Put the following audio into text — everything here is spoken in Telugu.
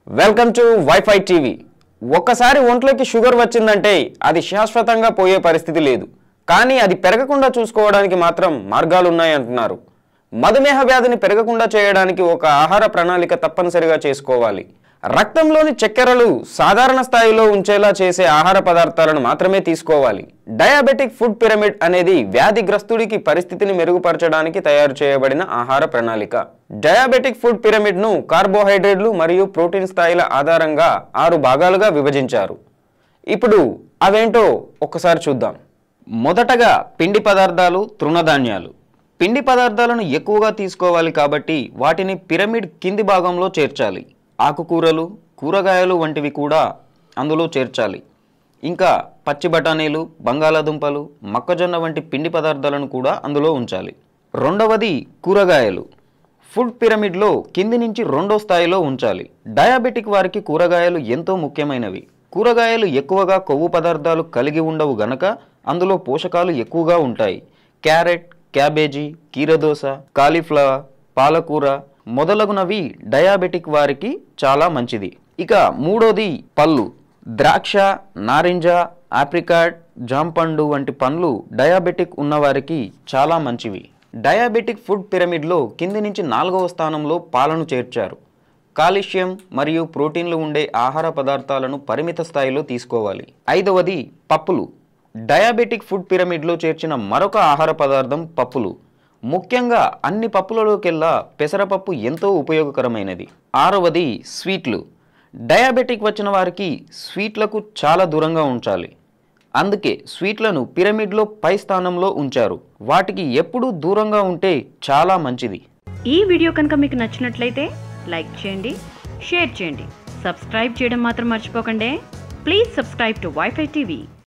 వెల్కమ్ టు వైఫై టీవీ ఒక్కసారి ఒంట్లోకి షుగర్ వచ్చిందంటే అది శాశ్వతంగా పోయే పరిస్థితి లేదు కానీ అది పెరగకుండా చూసుకోవడానికి మాత్రం మార్గాలు ఉన్నాయంటున్నారు మధుమేహ వ్యాధిని పెరగకుండా చేయడానికి ఒక ఆహార ప్రణాళిక తప్పనిసరిగా చేసుకోవాలి రక్తంలోని చక్కెరలు సాధారణ స్థాయిలో ఉంచేలా చేసే ఆహార పదార్థాలను మాత్రమే తీసుకోవాలి డయాబెటిక్ ఫుడ్ పిరమిడ్ అనేది వ్యాధిగ్రస్తుడికి పరిస్థితిని మెరుగుపరచడానికి తయారు చేయబడిన ఆహార ప్రణాళిక డయాబెటిక్ ఫుడ్ పిరమిడ్ను కార్బోహైడ్రేట్లు మరియు ప్రోటీన్ స్థాయిల ఆధారంగా ఆరు భాగాలుగా విభజించారు ఇప్పుడు అవేంటో ఒక్కసారి చూద్దాం మొదటగా పిండి పదార్థాలు తృణధాన్యాలు పిండి పదార్థాలను ఎక్కువగా తీసుకోవాలి కాబట్టి వాటిని పిరమిడ్ కింది భాగంలో చేర్చాలి ఆకుకూరలు కూరగాయలు వంటివి కూడా అందులో చేర్చాలి ఇంకా పచ్చి బఠానీలు బంగాళాదుంపలు మొక్కజొన్న వంటి పిండి పదార్థాలను కూడా అందులో ఉంచాలి రెండవది కూరగాయలు ఫుడ్ పిరమిడ్లో కింది నుంచి రెండో స్థాయిలో ఉంచాలి డయాబెటిక్ వారికి కూరగాయలు ఎంతో ముఖ్యమైనవి కూరగాయలు ఎక్కువగా కొవ్వు పదార్థాలు కలిగి ఉండవు గనక అందులో పోషకాలు ఎక్కువగా ఉంటాయి క్యారెట్ క్యాబేజీ కీరదోస కాలీఫ్లవర్ పాలకూర మొదలగునవి డయాబెటిక్ వారికి చాలా మంచిది ఇక మూడోది పళ్ళు ద్రాక్ష నారింజ ఆప్రికాట్ జాంపండు వంటి పండ్లు డయాబెటిక్ ఉన్నవారికి చాలా మంచివి డయాబెటిక్ ఫుడ్ పిరమిడ్లో కింది నుంచి నాలుగవ స్థానంలో పాలను చేర్చారు కాల్షియం మరియు ప్రోటీన్లు ఉండే ఆహార పదార్థాలను పరిమిత స్థాయిలో తీసుకోవాలి ఐదవది పప్పులు డయాబెటిక్ ఫుడ్ పిరమిడ్లో చేర్చిన మరొక ఆహార పదార్థం పప్పులు ముఖ్యంగా అన్ని పప్పులలోకెల్లా పెసరపప్పు ఎంతో ఉపయోగకరమైనది ఆరవది స్వీట్లు డయాబెటిక్ వచ్చిన వారికి స్వీట్లకు చాలా దూరంగా ఉంచాలి అందుకే స్వీట్లను పిరమిడ్లో పై స్థానంలో ఉంచారు వాటికి ఎప్పుడూ దూరంగా ఉంటే చాలా మంచిది ఈ వీడియో కనుక మీకు నచ్చినట్లయితే లైక్ చేయండి షేర్ చేయండి సబ్స్క్రైబ్ చేయడం మాత్రం మర్చిపోకండి please subscribe to WiFi TV